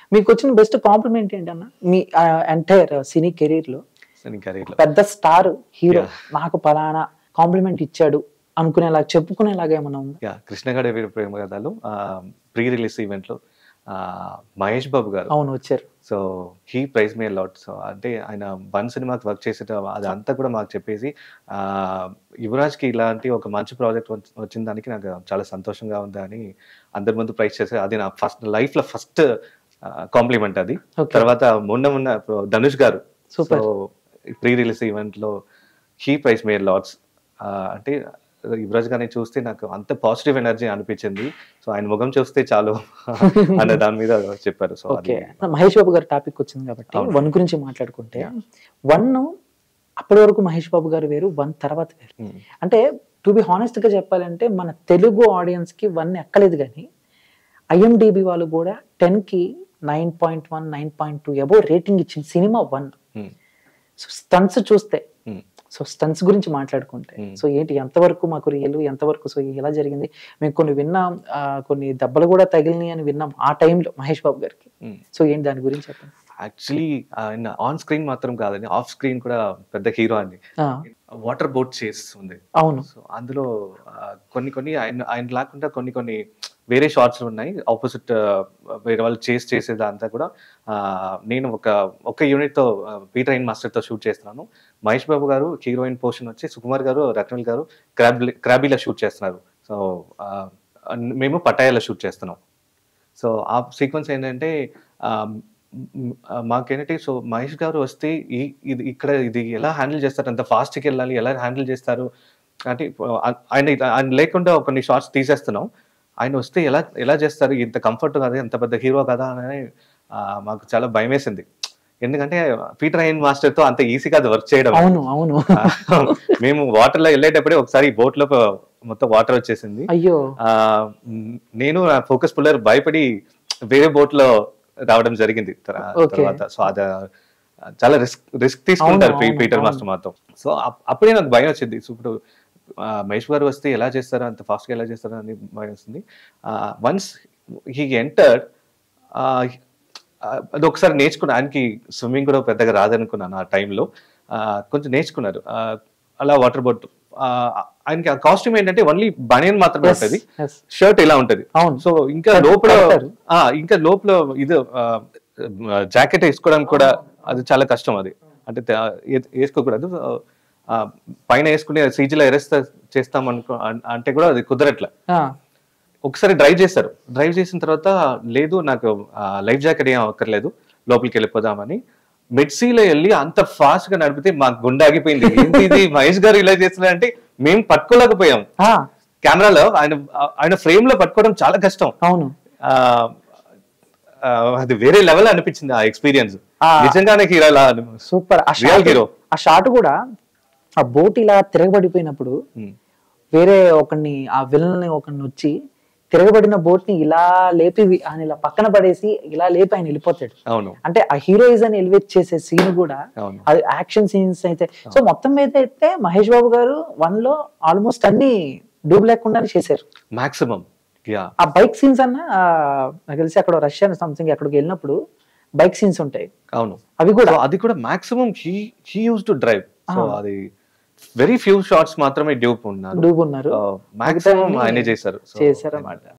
మీకు వచ్చిన best compliment ఏంటన్న మీ ఎంటైర్ సినీ కెరీర్ లో కెరీర్లో పెద్ద స్టార్ హీరో Yeah. నాకు పలానా కాంప్లిమెంట్ ఇచ్చాడు అనుకునేలాగా చెప్పుకునేలాగా ఏమైనా ఉందా యా కృష్ణగడ వీర ప్రేమ కథలు ప్రీ రిలీజ్ ఈవెంట్లో మహేష్ బాబు గారు అవును వచ్చారు so he praise me lot so అంటే ఆయన వన్ సినిమాకి వర్క్ చేసేట అది అంతా కూడా మాకు చెప్పేసి ఆ, యువరాజ్కి ఇలాంటి ఒక మంచి ప్రాజెక్ట్ వచ్చిన దానికి నాకు చాలా సంతోషంగా ఉంది అని అందరి ముందు ప్రైజ్ చేసే అది నా ఫస్ట్ లైఫ్లో ఫస్ట్ కాంప్లిమెంట్ అది Okay. తర్వాత మొన్న మొన్న Dhanush garu so Super. Pre release ఈవెంట్లో హీ ప్రైజ్ మే లాట్స్ అంటే యువరాజ్ గారిని చూస్తే నాకు అంత పాజిటివ్ ఎనర్జీ అనిపించింది సో ఆయన ముఖం చూస్తే చాలు అన్న దాని మీద చెప్పారు సో ఓకే అది మహేష్ బాబు గారి టాపిక్ వచ్చింది కాబట్టి అవును. వన్ గురించి మాట్లాడుకుంటే వన్ అప్పటి వరకు మహేష్ బాబు గారు వేరు వన్ తర్వాత వేరు ఉమ్. అంటే టు బి హానెస్ట్ గా చెప్పాలంటే మన తెలుగు ఆడియన్స్ కి వన్ ఎక్కలేదు కానీ ఐఎండిబి వాళ్ళు కూడా టెన్ కి nine point one nine point two above rating ఇచ్చిన సినిమా వన్ ఉమ్. సో స్టన్స్ చూస్తే ఉమ్. సో స్టన్స్ గురించి మాట్లాడుకుంటే Hmm. సో ఏంటి ఎంతవరకు మాకు రియల్ ఎంతవరకు సో ఎలా జరిగింది మేము కొన్ని విన్నాం ఆ, కొన్ని దెబ్బలు కూడా తగిలినాయి అని విన్నాం ఆ టైంలో మహేష్ బాబు గారికి ఉమ్. సో ఏంటి దాని గురించి చెప్పండి యాక్చువల్లీ ఆయన ఆన్ స్క్రీన్ మాత్రం కాదండి ఆఫ్ స్క్రీన్ కూడా పెద్ద హీరో అండి ఆ, వాటర్ బోట్ చేస్ ఉంది అవును సో అందులో ఆ, కొన్ని కొన్ని ఆయన ఆయన లేకుండా కొన్ని కొన్ని వేరే షార్ట్స్ ఉన్నాయి ఆపోజిట్ వేరే వాళ్ళు చేస్ చేసేదంతా కూడా ఆ, నేను ఒక ఒక యూనిట్తో పీటర్ అయిన్ మాస్టర్తో షూట్ చేస్తున్నాను మహేష్ బాబు గారు హీరోయిన్ పోర్షన్ వచ్చి సుకుమార్ గారు రత్నల్ గారు క్రాబ్ క్రాబీలో షూట్ చేస్తున్నారు సో ఆ, మేము పటాయాలో షూట్ చేస్తున్నాం సో ఆ సీక్వెన్స్ ఏంటంటే ఆ, మ్, ఆ, మాకేంటంటే సో మహేష్ గారు వస్తే ఈ ఇది ఇక్కడ ఇది ఎలా హ్యాండిల్ చేస్తారు అంత ఫాస్ట్కి వెళ్ళాలి ఎలా హ్యాండిల్ చేస్తారు అంటే ఆ- ఆయన ఆయన లేకుండా కొన్ని షార్ట్స్ తీసేస్తున్నాం ఆయన వస్తే ఎలా ఎలా చేస్తారు ఇంత కంఫర్ట్ కదా ఇంత పెద్ద హీరో కదా అని ఆ, మాకు చాలా భయం వేసింది ఎందుకంటే పీటర్ అయిన్ మాస్టర్తో అంత ఈజీ కాదు వర్క్ చేయడం అవును అవును ఆ, మేము వాటర్ లో వెళ్ళేటప్పుడే ఒకసారి బోట్ లో మొత్తం వాటర్ వచ్చేసింది అయ్యో ఆ మ్, నేను నా ఫోకస్ పుల్లర్ భయపడి వేరే బోట్ లో రావడం జరిగింది తర- Okay. తర్వాత సో అది చాలా రిస్క్ రిస్క్ తీసుకుంటారు అవును, పీ- అవును, పీటర్ అవును. మాస్టర్ మాతో సో అప్- అప్పుడే నాకు భయం వచ్చింది సో ఇప్పుడు ఆ, మహేష్ గారు వస్తే ఎలా చేస్తారో అంత ఫాస్ట్ గా ఎలా చేస్తారో అని భయం వస్తుంది వన్స్ హీ ఎంటర్డ్ అది ఒకసారి నేర్చుకున్నా ఆయనకి స్విమ్మింగ్ కూడా పెద్దగా రాదనుకున్నాను ఆ టైంలో కొంచెం నేర్చుకున్నారు ఆ, అలా వాటర్ బోట్ ఆయనకి ఆ కాస్ట్యూమ్ ఏంటంటే ఓన్లీ బనియన్ మాత్రమే Yes, ఉంటుంది yes. షర్ట్ ఇలా ఉంటది అవును సో ఇంకా కట్- లోపల కడతారు. ఆ, ఇంకా లోపల ఇది జాకెట్ వేసుకోవడానికి కూడా అది చాలా కష్టం అది అంటే తే- ఏ- వేసుకోకూడదు ఆ, పైన వేసుకుని సీజీలో ఎరేస్తా చేస్తాం అనుకో అన్- అంటే కూడా అది కుదరట్లే ఆ, ఒకసారి డ్రైవ్ చేస్తారు డ్రైవ్ చేసిన తర్వాత లేదు నాకు లైఫ్ జాకెట్ ఏం అక్కర్లేదు లోపలికి వెళ్ళిపోదామని మెడ్సీలో వెళ్ళి అంత ఫాస్ట్ గా నడిపితే మాకు గుండె ఆగిపోయింది ఏంటి ఇది మహేష్ గారు ఇలా చేస్తున్నారంటే మేము పట్టుకోలేకపోయాం ఆ, కెమెరాలో ఆయన ఆయన ఫ్రేమ్ లో పట్టుకోవడం చాలా కష్టం అవును ఆ, ఆ, అది వేరే లెవెల్ అనిపించింది ఆ ఎక్స్పీరియన్స్ ఆ. నిజంగానే హీరో ఇలా సూపర్ ఆ Real షాట్ hero. ఆ షాట్ కూడా ఆ బోట్ ఇలా తిరగబడిపోయినప్పుడు వేరే ఒకరిని ఆ విలన్ ఒకరిని వచ్చి తిరగబడిన బోట్ ని ఇలా లేపి వి- ఆయన ఇలా పక్కన పడేసి ఇలా లేపి ఆయన వెళ్ళిపోతాడు అవును అంటే ఆ హీరోయిజం ఎలివేట్ చేసే సీన్ కూడా అవును అది యాక్షన్ సీన్స్ అయితే సో మొత్తం మీద అయితే మహేష్ బాబు గారు వన్ లో ఆల్మోస్ట్ అన్ని డూబ్ లేకుండానే చేశారు మాక్సిమం యా ఆ బైక్ సీన్స్ అన్న ఆ, నాకు తెలిసి అక్కడ రష్యా సంథింగ్ అక్కడికి వెళ్ళినప్పుడు బైక్ సీన్స్ ఉంటాయి అవును అవి కూడా So, అది కూడా maximum he he use to drive so Ah. అది వెరీ ఫ్యూ షార్ట్స్ మాత్రమే డ్యూప్ ఉన్నారు డూబ్ ఉన్నారు మాక్సిమం మిగతావన్నీ ఆయనే చేశారు So, చేశారన్నమాట